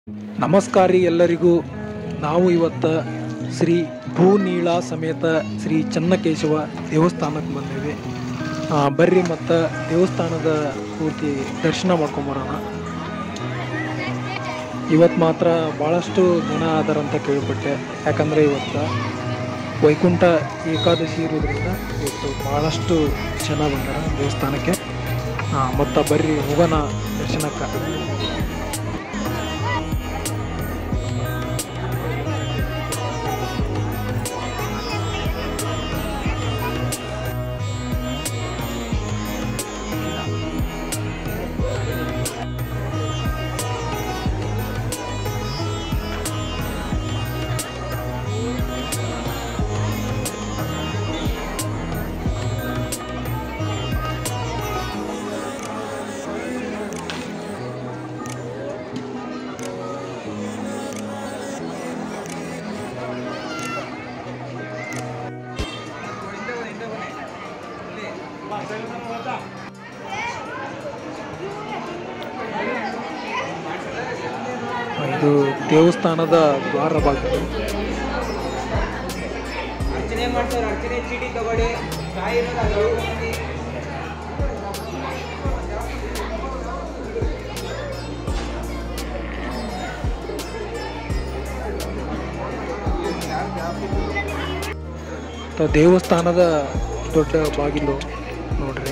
ನಮಸ್ಕಾರ ರೀ ಎಲ್ಲರಿಗೂ ನಾವು ಇವತ್ತು ಶ್ರೀ ಭೂನೀಳ ಸಮೇತ ಶ್ರೀ ಚನ್ನಕೇಶವ ದೇವಸ್ಥಾನಕ್ಕೆ ಬಂದಿವಿ ಆ, ಬರ್ರಿ ಮತ್ತು ದೇವಸ್ಥಾನದ ಪೂರ್ತಿ ದರ್ಶನ ಮಾಡ್ಕೊಂಬರೋಣ ಇವತ್ತು ಮಾತ್ರ ಭಾಳಷ್ಟು ಜನ ಅದಾರಂತ ಕೇಳ್ಪಟ್ಟೆ ಯಾಕಂದರೆ ಇವತ್ತು ವೈಕುಂಠ ಏಕಾದಶಿ ಇರೋದ್ರಿಂದ ಇವತ್ತು ಭಾಳಷ್ಟು ಜನ ಬಂದಾರ ದೇವಸ್ಥಾನಕ್ಕೆ ಮತ್ತು ಬರ್ರಿ ಹೋಗೋಣ ದರ್ಶನಕ್ಕೆ ಇದು ದೇವಸ್ಥಾನದ ದ್ವಾರ ಬಾಗಿಲು ಅರ್ಚನೆ ಮಾಡ್ತಾರೆ ಅರ್ಚನೆ ಚೀಟಿ ತಗೊಳ್ಳಿ ಕಾಯಿ ಇರೋದು ಅದು ತಗೊಂಡು ತ- ದೇವಸ್ಥಾನದ ದೊಡ್ಡ ಬಾಗಿಲು ನೋಡ್ರಿ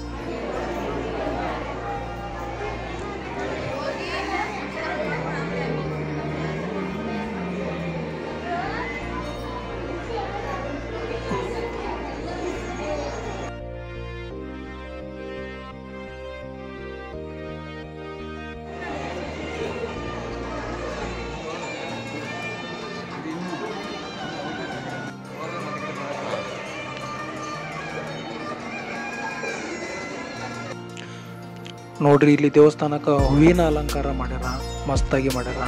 ನೋಡ್ರಿ ಇಲ್ಲಿ ದೇವಸ್ಥಾನಕ್ಕೆ ಹೂವಿನ ಅಲಂಕಾರ ಮಾಡ್ಯಾರ ಮಸ್ತಾಗಿ ಮಾಡ್ಯಾರ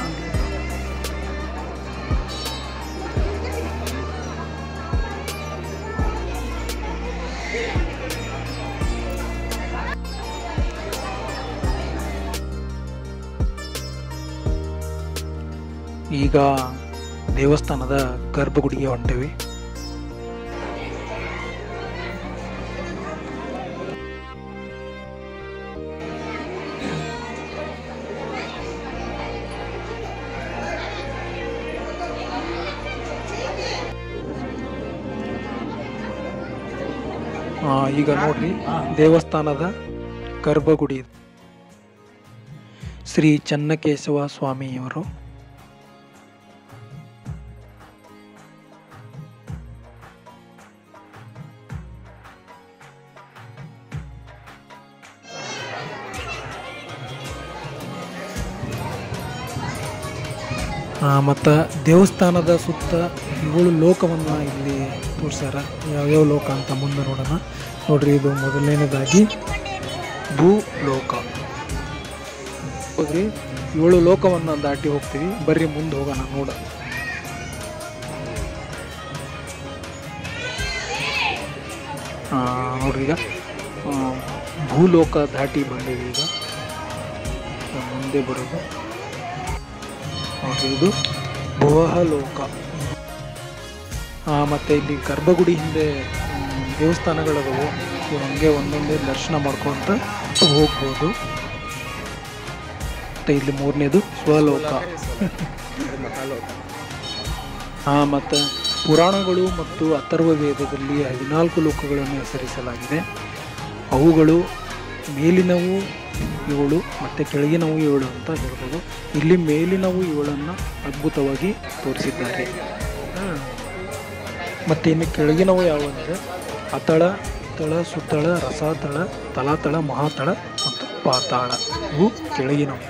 ಈಗ ದೇವಸ್ಥಾನದ ಗರ್ಭಗುಡಿಗೆ ಹೊಂಟೇವಿ ಆ, ಈಗ ನೋಡ್ರಿ ದೇವಸ್ಥಾನದ ಗರ್ಭಗುಡಿ ಇದು. ಶ್ರೀ ಚನ್ನಕೇಶವ ಸ್ವಾಮಿಯವರು ಮತ್ತು ದೇವಸ್ಥಾನದ ಸುತ್ತ ಏಳು ಲೋಕವನ್ನು ಇಲ್ಲಿ ತೋರಿಸ್ಯಾರ ಯಾವ್ಯಾವ ಲೋಕ ಅಂತ ಮುಂದೆ ನೋಡೋಣ ನೋಡ್ರಿ ಇದು ಮೊದಲನೇದಾಗಿ ಭೂ ಲೋಕ ಹೋದ್ರಿ ಏಳು ಲೋಕವನ್ನು ದಾಟಿ ಹೋಗ್ತೀವಿ ಬರ್ರಿ ಮುಂದೆ ಹೋಗೋಣ ನೋಡ ಆ, ನೋಡ್ರಿ ಈಗ ಆ, ಭೂಲೋಕ ದಾಟಿ ಬಂದೀವಿ ಈಗ ಆ, ಮುಂದೆ ಬರೋದು ನೋಡ್ರಿ ಇದು ಭುವಹಲೋಕ ಆ, ಮತ್ತೆ ಇಲ್ಲಿ ಗರ್ಭಗುಡಿ ಹಿಂದೆ ಮ್, ದೇವಸ್ಥಾನಗಳದವು ಇವು ಹಂಗೆ ಒಂದೊಂದೇ ದರ್ಶನ ಮಾಡ್ಕೊಂತ ಹೋಗ್ಬೋದು ಮತ್ತೆ ಇಲ್ಲಿ ಮೂರನೇದು ಸ್ವಲೋಕ ಆ, ಮತ್ತೆ ಪುರಾಣಗಳು ಮತ್ತು ಅಥರ್ವ ವೇದದಲ್ಲಿ ಹದಿನಾಲ್ಕು ಲೋಕಗಳನ್ನು ಹೆಸರಿಸಲಾಗಿದೆ ಅವುಗಳು ಮೇಲಿನವು ಏಳು ಮತ್ತು ಕೆಳಗಿನವು ಏಳು ಅಂತ ಹೇಳ್ಬೋದು ಇಲ್ಲಿ ಮೇಲಿನವು ಏಳನ್ನು ಅದ್ಭುತವಾಗಿ ತೋರಿಸಿದ್ದಾರೆ ಮತ್ತು ಇನ್ನು ಕೆಳಗಿನವು ಯಾವುವಂದರೆ ಅತಳ ತಳ ಸುತ್ತಳ ರಸಾತಳ ತಲಾತಳ ಮಹಾತಳ ಮತ್ತು ಪಾತಾಳ ಇವು ಕೆಳಗಿನವು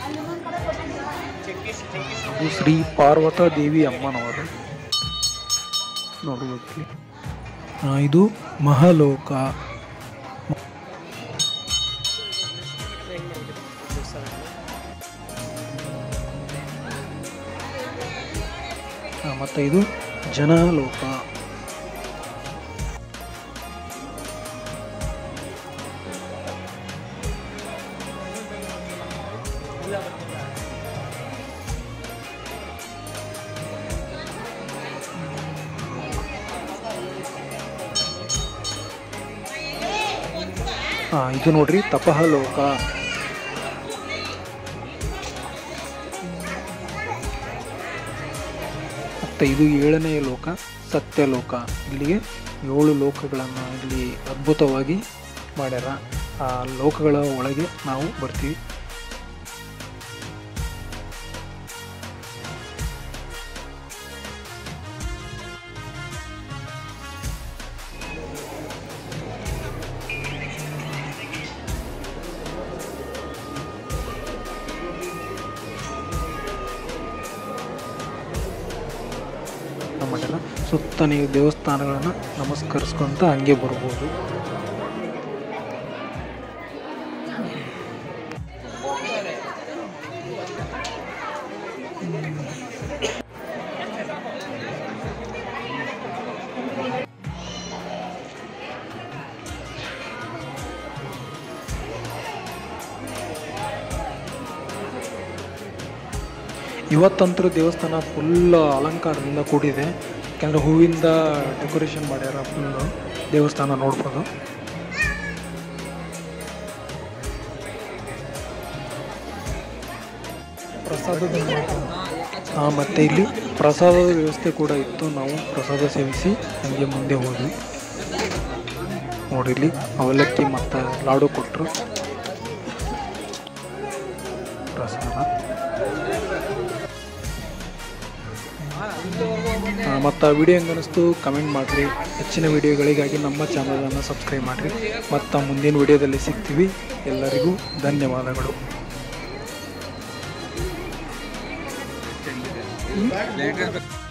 ಅದು ಶ್ರೀ ಪಾರ್ವತ ದೇವಿ ಅಮ್ಮನವರು ನೋಡುವುದಕ್ಕೆ ಇದು ಮಹಾಲೋಕ ಆ, ಮತ್ತೆ ಇದು ಜನಲೋಕ ಆ, ಇದು ನೋಡ್ರಿ ತಪಹ ಲೋಕ ಮತ್ತು ಇದು ಏಳನೆಯ ಲೋಕ ಸತ್ಯಲೋಕ ಇಲ್ಲಿಗೆ ಏಳು ಲೋಕಗಳನ್ನು ಇಲ್ಲಿ ಅದ್ಭುತವಾಗಿ ಮಾಡ್ಯಾರ ಆ ಲೋಕಗಳ ಒಳಗೆ ನಾವು ಬರ್ತೀವಿ ಮಾಡ್ಯಾರ ಸುತ್ತ ನೀವು ದೇವಸ್ಥಾನಗಳನ್ನು ನಮಸ್ಕರಿಸ್ಕೊಂತ ಹಂಗೆ ಬರ್ಬೋದು ಇವತ್ತಂತೂ ದೇವಸ್ಥಾನ ಫುಲ್ ಅಲಂಕಾರದಿಂದ ಕೂಡಿದೆ ಯಾಕೆಂದರೆ ಹೂವಿಂದ ಡೆಕೋರೇಷನ್ ಮಾಡ್ಯಾರ ಫುಲ್ಲು ದೇವಸ್ಥಾನ ನೋಡ್ಬೋದು ಪ್ರಸಾದದ ಹಾಂ ಮತ್ತು ಇಲ್ಲಿ ಪ್ರಸಾದದ ವ್ಯವಸ್ಥೆ ಕೂಡ ಇತ್ತು ನಾವು ಪ್ರಸಾದ ಸೇವಿಸಿ ಹಂಗೆ ಮುಂದೆ ಹೋದ್ವಿ ನೋಡಿ ಇಲ್ಲಿ ಅವಲಕ್ಕಿ ಮತ್ತು ಲಾಡು ಕೊಟ್ಟರು ಪ್ರಸಾದ ಮತ್ತು ಆ ವಿಡಿಯೋ ಹೆಂಗೆ ಅನಿಸ್ತು ಕಮೆಂಟ್ ಮಾಡಿರಿ ಹೆಚ್ಚಿನ ವಿಡಿಯೋಗಳಿಗಾಗಿ ನಮ್ಮ ಚಾನಲನ್ನು ಸಬ್ಸ್ಕ್ರೈಬ್ ಮಾಡಿರಿ ಮತ್ತು ಮುಂದಿನ ವಿಡಿಯೋದಲ್ಲಿ ಸಿಗ್ತೀವಿ ಎಲ್ಲರಿಗೂ ಧನ್ಯವಾದಗಳು ಲೇಟರ್